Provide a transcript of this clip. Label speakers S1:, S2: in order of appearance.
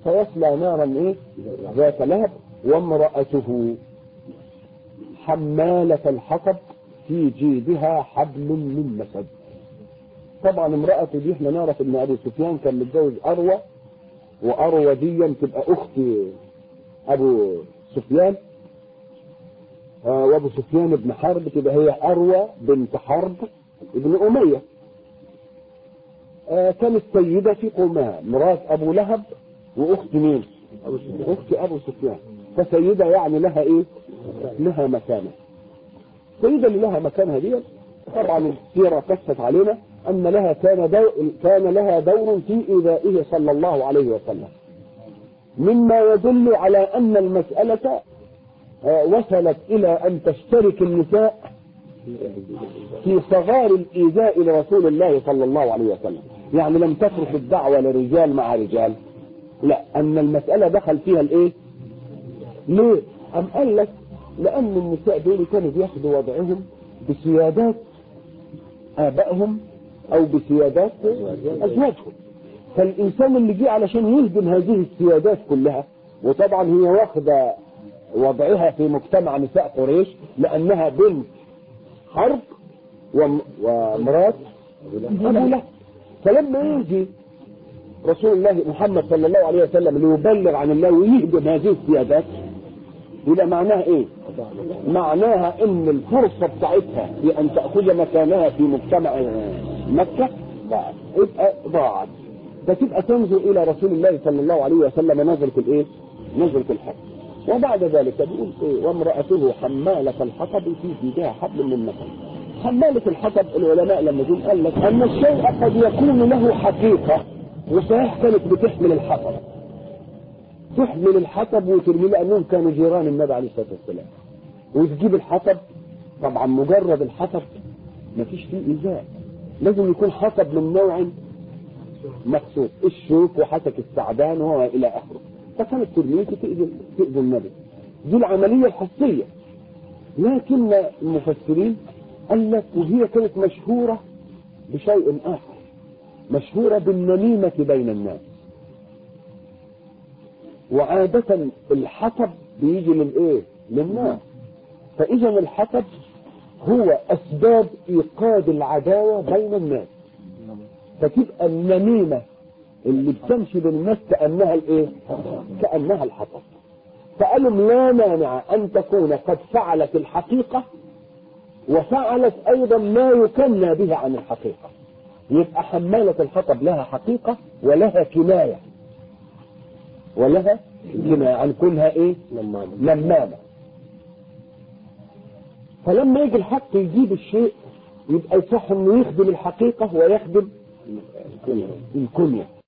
S1: فيصلى نارا ايه ذات لهب وامرأته حمالة الحطب في جيدها حبل من مسد طبعا امرأته دي احنا نعرف ان ابو سفيان كان متجوز اروى واروى دي تبقى اخت ابو سفيان آه وابو سفيان بن حرب تبقى هي اروى بنت حرب ابن اميه آه كانت سيدة في قومها مرات ابو لهب واخت مين اخت ابو سفيان فسيدة يعني لها ايه لها مكانة سيدة اللي لها مكانها دي طبعا السيرة قصت علينا ان لها كان دور كان لها دور في ايذائه صلى الله عليه وسلم مما يدل على ان المسألة وصلت الى ان تشترك النساء في صغار الايذاء لرسول الله صلى الله عليه وسلم يعني لم تترك الدعوة لرجال مع رجال لا ان المسألة دخل فيها الايه ليه ام قال لك لان النساء دول كانوا بياخدوا وضعهم بسيادات ابائهم او بسيادات ازواجهم فالانسان اللي جه علشان يهدم هذه السيادات كلها وطبعا هي واخده وضعها في مجتمع نساء قريش لانها بنت حرب ومرات ابو لهب فلما يجي رسول الله محمد صلى الله عليه وسلم ليبلغ عن الله ويهدم هذه السيادات يبقى معناها ايه معناها ان الفرصة بتاعتها في ان تأخذ مكانها في مجتمع مكة يبقى ضاعت فتبقى تنظر الى رسول الله صلى الله عليه وسلم نظرة الايه نظرة الحق وبعد ذلك بيقول ايه وامرأته حمالة الحطب في جيدها حبل من مثل حمالة الحطب العلماء لما جم قال لك ان الشيء قد يكون له حقيقة وصحيح كانت بتحمل الحطب تحمل الحطب وترمي لانهم كانوا جيران النبي عليه الصلاه والسلام وتجيب الحطب طبعا مجرد الحطب ما فيش فيه ايذاء لازم يكون حطب من نوع مخصوص الشوك وحسك السعدان وهو الى اخره فكانت ترميه تأذي تأذي النبي دي العمليه الحسيه لكن المفسرين قال لك وهي كانت مشهوره بشيء اخر مشهوره بالنميمه بين الناس وعادة الحطب بيجي للايه للناس فاذا الحطب هو اسباب ايقاد العداوة بين الناس فتبقى النميمة اللي بتمشي بين الناس كأنها الايه كأنها الحطب فقالوا لا مانع ان تكون قد فعلت الحقيقة وفعلت ايضا ما يكنى به عن الحقيقة يبقى حمالة الحطب لها حقيقة ولها كناية ولها كناية عن كونها ايه لمامة فلما يجي الحق يجيب الشيء يبقى يصح انه يخدم الحقيقة ويخدم الكنية